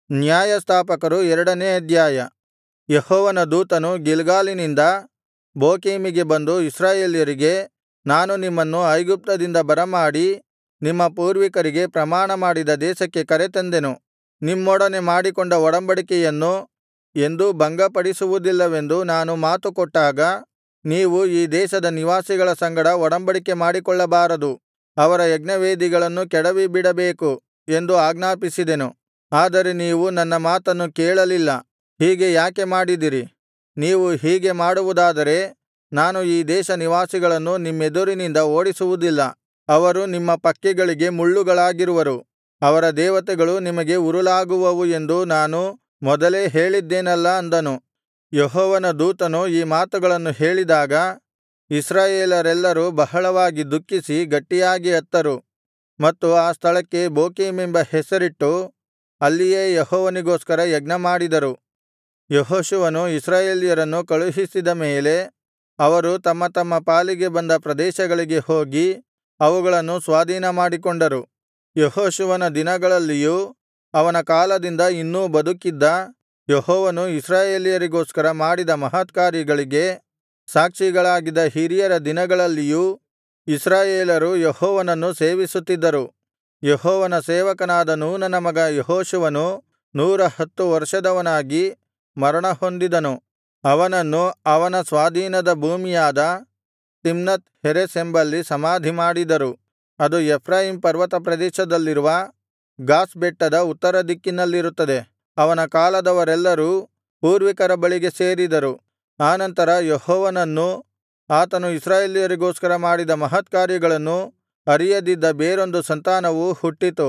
ನ್ಯಾಯಸ್ಥಾಪಕರು ಎರಡನೇ ಅಧ್ಯಾಯ ಯೆಹೋವನ ದೂತನು ಗಿಲ್ಗಾಲಿನಿಂದ ಬೋಕೀಮಿಗೆ ಬಂದು ಇಸ್ರಾಯೇಲ್ಯರಿಗೆ ನಾನು ನಿಮ್ಮನ್ನು ಐಗುಪ್ತದಿಂದ ಬರಮಾಡಿ ನಿಮ್ಮ ಪೂರ್ವಿಕರಿಗೆ ಪ್ರಮಾಣಮಾಡಿದ ದೇಶಕ್ಕೆ ಕರೆತಂದೆನು ನಿಮ್ಮೊಡನೆ ಮಾಡಿಕೊಂಡ ಒಡಂಬಡಿಕೆಯನ್ನು ಎಂದೂ ಭಂಗಪಡಿಸುವುದಿಲ್ಲವೆಂದು ನಾನು ಮಾತುಕೊಟ್ಟಾಗ ನೀವು ಈ ದೇಶದ ನಿವಾಸಿಗಳ ಸಂಗಡ ಒಡಂಬಡಿಕೆ ಮಾಡಿಕೊಳ್ಳಬಾರದು ಅವರ ಯಜ್ಞವೇದಿಗಳನ್ನು ಕೆಡವಿಬಿಡಬೇಕು ಎಂದು ಆಜ್ಞಾಪಿಸಿದೆನು ಆದರೆ ನೀವು ನನ್ನ ಮಾತನ್ನು ಕೇಳಲಿಲ್ಲ ಹೀಗೆ ಯಾಕೆ ಮಾಡಿದಿರಿ ನೀವು ಹೀಗೆ ಮಾಡುವುದಾದರೆ ನಾನು ಈ ದೇಶ ನಿವಾಸಿಗಳನ್ನು ನಿಮ್ಮೆದುರಿನಿಂದ ಓಡಿಸುವುದಿಲ್ಲ ಅವರು ನಿಮ್ಮ ಪಕ್ಕೆಗಳಿಗೆ ಮುಳ್ಳುಗಳಾಗಿರುವರು ಅವರ ದೇವತೆಗಳು ನಿಮಗೆ ಉರುಲಾಗುವವು ಎಂದು ನಾನು ಮೊದಲೇ ಹೇಳಿದ್ದೆನಲ್ಲಾ ಅಂದನು ಯೆಹೋವನ ದೂತನು ಈ ಮಾತುಗಳನ್ನು ಹೇಳಿದಾಗ ಇಸ್ರಾಯೇಲರೆಲ್ಲರೂ ಬಹಳವಾಗಿ ದುಃಖಿಸಿ ಗಟ್ಟಿಯಾಗಿ ಅತ್ತರು ಮತ್ತು ಆ ಸ್ಥಳಕ್ಕೆ ಬೋಕೀಮೆಂಬ ಹೆಸರಿಟ್ಟು ಅಲ್ಲಿಯೇ ಯೆಹೋವನಿಗೋಸ್ಕರ ಯಜ್ಞಮಾಡಿದರು ಯೆಹೋಶುವನು ಇಸ್ರಾಯೇಲ್ಯರನ್ನು ಕಳುಹಿಸಿದ ಮೇಲೆ ಅವರು ತಮ್ಮ ತಮ್ಮ ಪಾಲಿಗೆ ಬಂದ ಪ್ರದೇಶಗಳಿಗೆ ಹೋಗಿ ಅವುಗಳನ್ನು ಸ್ವಾಧೀನಮಾಡಿಕೊಂಡರು ಯೆಹೋಶುವನ ದಿನಗಳಲ್ಲಿಯೂ ಅವನ ಕಾಲದಿಂದ ಇನ್ನೂ ಬದುಕಿದ್ದ ಯೆಹೋವನು ಇಸ್ರಾಯೇಲ್ಯರಿಗೋಸ್ಕರ ಮಾಡಿದ ಮಹತ್ಕಾರ್ಯಗಳಿಗೆ ಸಾಕ್ಷಿಗಳಾಗಿದ್ದ ಹಿರಿಯರ ದಿನಗಳಲ್ಲಿಯೂ ಇಸ್ರಾಯೇಲರು ಯೆಹೋವನನ್ನು ಸೇವಿಸುತ್ತಿದ್ದರು ಯೆಹೋವನ ಸೇವಕನಾದ ನೂನನ ಮಗ ಯೆಹೋಶುವನು ನೂರ ಹತ್ತು ವರ್ಷದವನಾಗಿ ಮರಣಹೊಂದಿದನು ಅವನನ್ನು ಅವನ ಸ್ವಾಧೀನದ ಭೂಮಿಯಾದ ತಿಮ್ನತ್ ಹೆರೆಸ್ ಎಂಬಲ್ಲಿ ಸಮಾಧಿಮಾಡಿದರು ಅದು ಎಫ್ರಾಯೀಮ್ ಪರ್ವತ ಪ್ರದೇಶದಲ್ಲಿರುವ ಗಾಷ್ ಬೆಟ್ಟದ ಉತ್ತರ ದಿಕ್ಕಿನಲ್ಲಿರುತ್ತದೆ ಅವನ ಕಾಲದವರೆಲ್ಲರೂ ಪೂರ್ವಿಕರ ಬಳಿಗೆ ಸೇರಿದರು ಆನಂತರ ಯೆಹೋವನನ್ನೂ ಆತನು ಇಸ್ರಾಯೇಲ್ಯರಿಗೋಸ್ಕರ ಮಾಡಿದ ಮಹತ್ಕಾರ್ಯಗಳನ್ನೂ ಅರಿಯದಿದ್ದ ಬೇರೊಂದು ಸಂತಾನವು ಹುಟ್ಟಿತು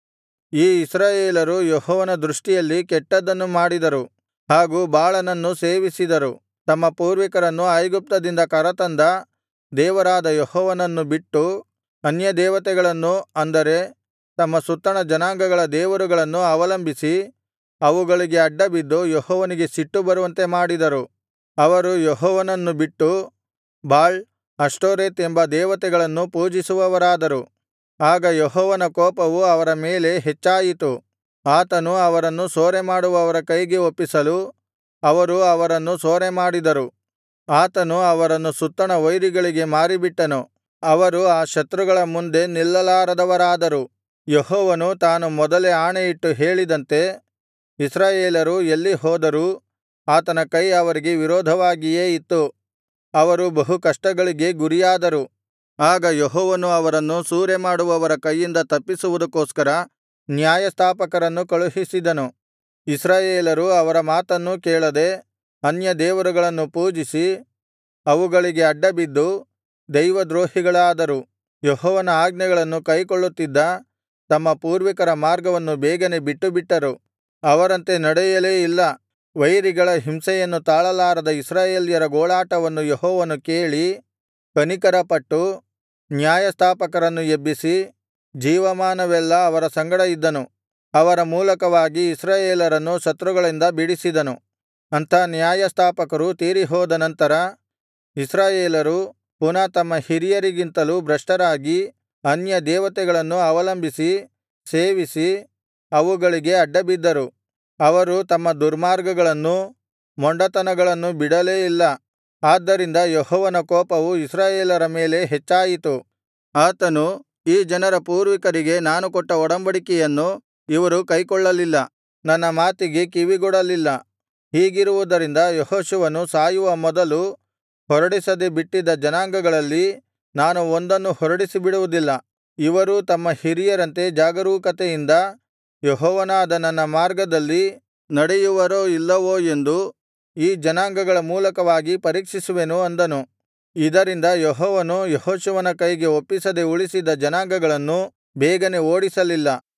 ಈ ಇಸ್ರಾಯೇಲರು ಯೆಹೋವನ ದೃಷ್ಟಿಯಲ್ಲಿ ಕೆಟ್ಟದ್ದನ್ನು ಮಾಡಿದರು ಹಾಗೂ ಬಾಳನನ್ನು ಸೇವಿಸಿದರು ತಮ್ಮ ಪೂರ್ವಿಕರನ್ನು ಐಗುಪ್ತದಿಂದ ಕರತಂದ ದೇವರಾದ ಯೆಹೋವನನ್ನು ಬಿಟ್ಟು ಅನ್ಯದೇವತೆಗಳನ್ನು ಅಂದರೆ ತಮ್ಮ ಸುತ್ತಣ ಜನಾಂಗಗಳ ದೇವರುಗಳನ್ನು ಅವಲಂಬಿಸಿ ಅವುಗಳಿಗೆ ಅಡ್ಡಬಿದ್ದು ಯೆಹೋವನಿಗೆ ಸಿಟ್ಟು ಬರುವಂತೆ ಮಾಡಿದರು ಅವರು ಯೆಹೋವನನ್ನು ಬಿಟ್ಟು ಬಾಳ್ ಅಷ್ಟೋರೆತ್ ಎಂಬ ದೇವತೆಗಳನ್ನು ಪೂಜಿಸುವವರಾದರು ಆಗ ಯೆಹೋವನ ಕೋಪವು ಅವರ ಮೇಲೆ ಹೆಚ್ಚಾಯಿತು ಆತನು ಅವರನ್ನು ಸೂರೆಮಾಡುವವರ ಕೈಗೆ ಒಪ್ಪಿಸಲು ಅವರು ಅವರನ್ನು ಸೂರೆಮಾಡಿದರು ಆತನು ಅವರನ್ನು ಸುತ್ತಣ ವೈರಿಗಳಿಗೆ ಮಾರಿಬಿಟ್ಟನು ಅವರು ಆ ಶತ್ರುಗಳ ಮುಂದೆ ನಿಲ್ಲಲಾರದವರಾದರು ಯೆಹೋವನು ತಾನು ಮೊದಲೇ ಆಣೆಯಿಟ್ಟು ಹೇಳಿದಂತೆ ಇಸ್ರಾಯೇಲರು ಎಲ್ಲಿ ಹೋದರೂ ಆತನ ಕೈ ಅವರಿಗೆ ವಿರೋಧವಾಗಿಯೇ ಇತ್ತು ಅವರು ಬಹು ಕಷ್ಟಗಳಿಗೆ ಗುರಿಯಾದರು ಆಗ ಯೆಹೋವನು ಅವರನ್ನು ಸೂರೆಮಾಡುವವರ ಕೈಯಿಂದ ತಪ್ಪಿಸುವುದಕ್ಕೋಸ್ಕರ ನ್ಯಾಯಸ್ಥಾಪಕರನ್ನು ಕಳುಹಿಸಿದನು ಇಸ್ರಾಯೇಲರು ಅವರ ಮಾತನ್ನೂ ಕೇಳದೆ ಅನ್ಯದೇವರುಗಳನ್ನು ಪೂಜಿಸಿ ಅವುಗಳಿಗೆ ಅಡ್ಡಬಿದ್ದು ದೈವದ್ರೋಹಿಗಳಾದರು ಯೆಹೋವನ ಆಜ್ಞೆಗಳನ್ನು ಕೈಕೊಳ್ಳುತ್ತಿದ್ದ ತಮ್ಮ ಪೂರ್ವಿಕರ ಮಾರ್ಗವನ್ನು ಬೇಗನೆ ಬಿಟ್ಟುಬಿಟ್ಟರು ಅವರಂತೆ ನಡೆಯಲೇ ಇಲ್ಲ ವೈರಿಗಳ ಹಿಂಸೆಯನ್ನು ತಾಳಲಾರದ ಇಸ್ರಾಯೇಲ್ಯರ ಗೋಳಾಟವನ್ನು ಯೆಹೋವನು ಕೇಳಿ ಕನಿಕರಪಟ್ಟು ನ್ಯಾಯಸ್ಥಾಪಕರನ್ನು ಎಬ್ಬಿಸಿ ಜೀವಮಾನವೆಲ್ಲಾ ಅವರ ಸಂಗಡ ಇದ್ದನು ಅವರ ಮೂಲಕವಾಗಿ ಇಸ್ರಾಯೇಲರನ್ನು ಶತ್ರುಗಳಿಂದ ಬಿಡಿಸಿದನು ಅಂಥ ನ್ಯಾಯಸ್ಥಾಪಕರು ತೀರಿಹೋದ ನಂತರ ಇಸ್ರಾಯೇಲರು ಪುನಃ ತಮ್ಮ ಹಿರಿಯರಿಗಿಂತಲೂ ಭ್ರಷ್ಟರಾಗಿ ಅನ್ಯ ದೇವತೆಗಳನ್ನು ಅವಲಂಬಿಸಿ ಸೇವಿಸಿ ಅವುಗಳಿಗೆ ಅಡ್ಡಬಿದ್ದರು ಅವರು ತಮ್ಮ ದುರ್ಮಾರ್ಗಗಳನ್ನೂ ಮೊಂಡತನಗಳನ್ನು ಬಿಡಲೇ ಇಲ್ಲ ಆದ್ದರಿಂದ ಯೆಹೋವನ ಕೋಪವು ಇಸ್ರಾಯೇಲರ ಮೇಲೆ ಹೆಚ್ಚಾಯಿತು ಆತನು ಈ ಜನರ ಪೂರ್ವಿಕರಿಗೆ ನಾನು ಕೊಟ್ಟ ಒಡಂಬಡಿಕೆಯನ್ನು ಇವರು ಕೈಕೊಳ್ಳಲಿಲ್ಲ ನನ್ನ ಮಾತಿಗೆ ಕಿವಿಗೊಡಲಿಲ್ಲ ಹೀಗಿರುವುದರಿಂದ ಯೆಹೋಶುವನು ಸಾಯುವ ಮೊದಲು ಹೊರಡಿಸದೆ ಬಿಟ್ಟಿದ್ದ ಜನಾಂಗಗಳಲ್ಲಿ ನಾನು ಒಂದನ್ನೂ ಹೊರಡಿಸಿಬಿಡುವುದಿಲ್ಲ ಇವರೂ ತಮ್ಮ ಹಿರಿಯರಂತೆ ಜಾಗರೂಕತೆಯಿಂದ ಯೆಹೋವನಾದ ನನ್ನ ಮಾರ್ಗದಲ್ಲಿ ನಡೆಯುವರೋ ಇಲ್ಲವೋ ಎಂದು ಈ ಜನಾಂಗಗಳ ಮೂಲಕವಾಗಿ ಪರೀಕ್ಷಿಸುವೆನು ಅಂದನು ಇದರಿಂದ ಯೆಹೋವನು ಯೆಹೋಶುವನ ಕೈಗೆ ಒಪ್ಪಿಸದೆ ಉಳಿಸಿದ್ದ ಜನಾಂಗಗಳನ್ನು ಬೇಗನೆ ಓಡಿಸಲಿಲ್ಲ